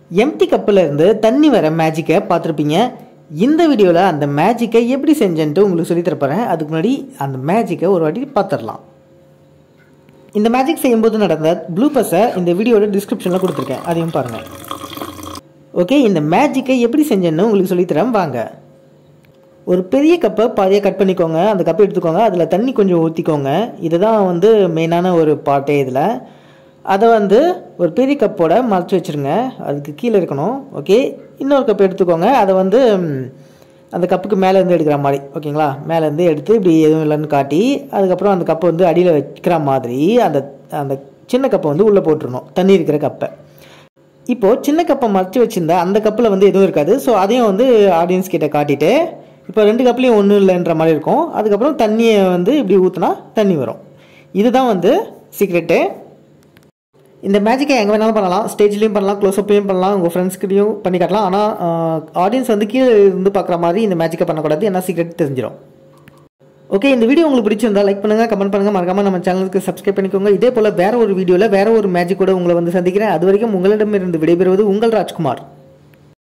empty கப்பில் இருந்து தண்ணி வர மேஜிக்கை பார்த்துருப்பீங்க இந்த வீடியோவில் அந்த மேஜிக்கை எப்படி செஞ்சேன்ட்டு உங்களுக்கு சொல்லித் தரப்போகிறேன் அதுக்கு முன்னாடி அந்த மேஜிக்கை ஒரு வாட்டி பார்த்துடலாம் இந்த மேஜிக் செய்யும்போது நடந்த ப்ளூபஸை இந்த வீடியோட டிஸ்கிரிப்ஷனில் கொடுத்துருக்கேன் அதையும் பாருங்கள் ஓகே இந்த மேஜிக்கை எப்படி செஞ்சேன்னு உங்களுக்கு சொல்லித்தரேன் வாங்க ஒரு பெரிய கப்பை பாதியாக கட் பண்ணிக்கோங்க அந்த கப்பை எடுத்துக்கோங்க அதில் தண்ணி கொஞ்சம் ஊற்றிக்கோங்க இதுதான் வந்து மெயினான ஒரு பாட்டே இதில் அதை வந்து ஒரு பெரிய கப்போட மறைச்சி வச்சுருங்க அதுக்கு கீழே இருக்கணும் ஓகே இன்னொரு கப் எடுத்துக்கோங்க அதை வந்து ம், அந்த கப்புக்கு மேலேருந்து எடுக்கிற மாதிரி ஓகேங்களா மேலேருந்து எடுத்து இப்படி எதுவும் இல்லைன்னு காட்டி அதுக்கப்புறம் அந்த கப்பை வந்து அடியில் வைக்கிற மாதிரி அந்த அந்த சின்ன கப்பை வந்து உள்ளே போட்டுருணும் தண்ணி இருக்கிற கப்பை இப்போது சின்ன கப்பை மறைச்சி வச்சிருந்த அந்த கப்பில் வந்து எதுவும் இருக்காது ஸோ அதையும் வந்து ஆடியன்ஸ் கிட்ட காட்டிட்டு இப்போ ரெண்டு கப்லேயும் ஒன்றும் இல்லைன்ற மாதிரி இருக்கும் அதுக்கப்புறம் தண்ணியை வந்து இப்படி ஊற்றினா தண்ணி வரும் இதுதான் வந்து சீக்ரெட்டு இந்த மேஜிக்கை எங்கே வேணாலும் பண்ணலாம் ஸ்டேஜ்லேயும் பண்ணலாம் க்ளோஸ்அப்லேயும் பண்ணலாம் உங்கள் ஃப்ரெண்ட்ஸ்கிட்டையும் பண்ணி காட்டலாம் ஆனால் ஆடியன்ஸ் வந்து கீழே இருந்து பார்க்குற மாதிரி இந்த மேஜிக்கை பண்ணக்கூடாது ஏன்னா சீக்ரெட் தெரிஞ்சிடும் ஓகே இந்த வீடியோ உங்களுக்கு பிடிச்சிருந்தா லைக் பண்ணுங்க கமெண்ட் பண்ணுங்க மறக்காம நம்ம சேனலுக்கு சப்ஸ்கிரைப் பண்ணிக்கோங்க இதே போல வேற ஒரு வீடியோவில் வேற ஒரு மேஜிக்கோட உங்களை வந்து சந்திக்கிறேன் அது வரைக்கும் உங்களிடமிருந்து விடைபெறுவது உங்கள் ராஜ்குமார்